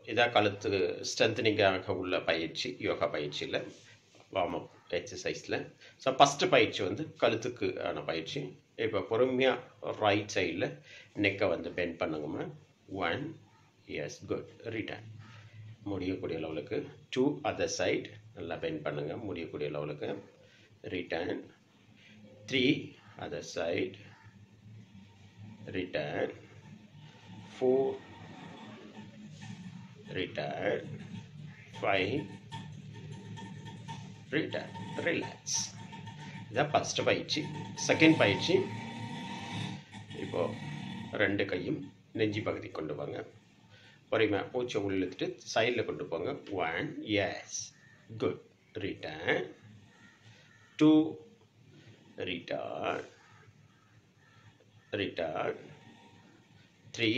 இதான் கழுத்து ஸ்ட்ரென்தனிங்காக உள்ள பயிற்சி யோகா பயிற்சியில் வார்ம் அப் எக்ஸசைஸில் ஸோ ஃபஸ்ட்டு பயிற்சி வந்து கழுத்துக்கு ஆன பயிற்சி இப்போ பொறுமையாக ரைட் சைடில் நெக்கை வந்து பெண்ட் பண்ணுங்கம்மா ஒன் எஸ் குட் ரிட்டர்ன் முடியக்கூடிய லெவலுக்கு டூ அதர் சைட் நல்லா பெண்ட் பண்ணுங்கள் முடியக்கூடிய லெவலுக்கு return three other side return four return five return relax இதான் ஃபஸ்ட்டு பயிற்சி செகண்ட் பயிற்சி இப்போது ரெண்டு கையும் நெஞ்சி பகுதி கொண்டு வாங்க பொறுமை மூச்சை உள்ளிழுத்துட்டு சைடில் கொண்டு போங்க one yes good return two return return three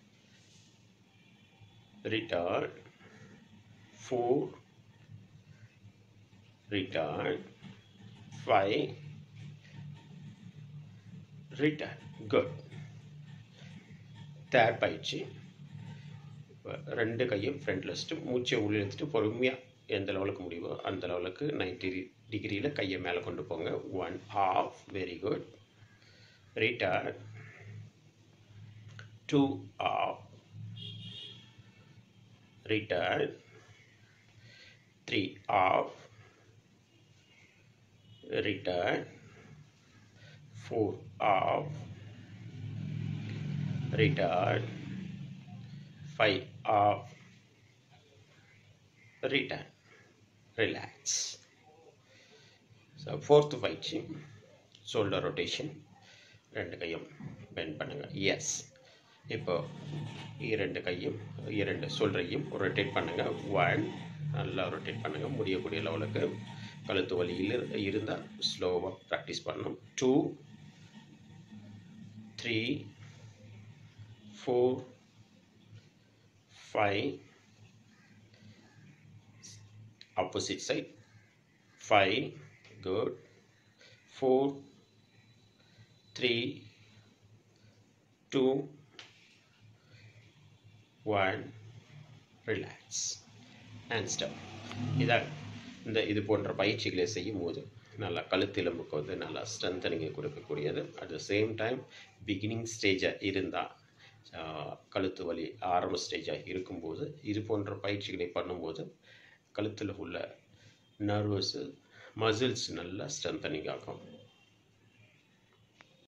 return four return five return good third பயிற்சி ரெண்டு கையும் ஃப்ரண்ட்டில் வச்சுட்டு மூச்சை உள்ள எடுத்துட்டு பொறுமையாக எந்த லெவலுக்கு முடியுமோ அந்த லெவலுக்கு நைன்டி டிகிரியில் கையை மேலே கொண்டு போங்க one off very good return two off return three off return four off return five off return relax so fourth பயிற்சி ஷோல்டர் ரொட்டேஷன் ரெண்டு கையும் பெண்ட் பண்ணுங்கள் எஸ் இப்போ இரண்டு கையும் இரண்டு ஷோல்டரையும் ரொட்டேட் பண்ணுங்கள் ஒன் நல்லா ரொட்டேட் பண்ணுங்கள் முடியக்கூடிய லெவலுக்கு கழுத்து வலியில் இருந்தால் ஸ்லோவாக ப்ராக்டிஸ் பண்ணணும் two three four five opposite side 5 good 4 3 2 1 relax and stop இதான் இந்த இது போன்ற பயிற்சிகளை செய்யும் போது நல்லா கழுத்தெலும்புக்கு வந்து நல்லா ஸ்ட்ரென்தனிங்கை கொடுக்கக்கூடியது at the same time beginning ஸ்டேஜாக இருந்தால் கழுத்து வலி ஆரம்ப ஸ்டேஜாக இருக்கும்போது இது போன்ற பயிற்சிகளை பண்ணும்போது கழுத்தில் உள்ள நர்வஸு மசில்ஸ் நல்லா ஸ்ட்ரென்தனிங் ஆகும்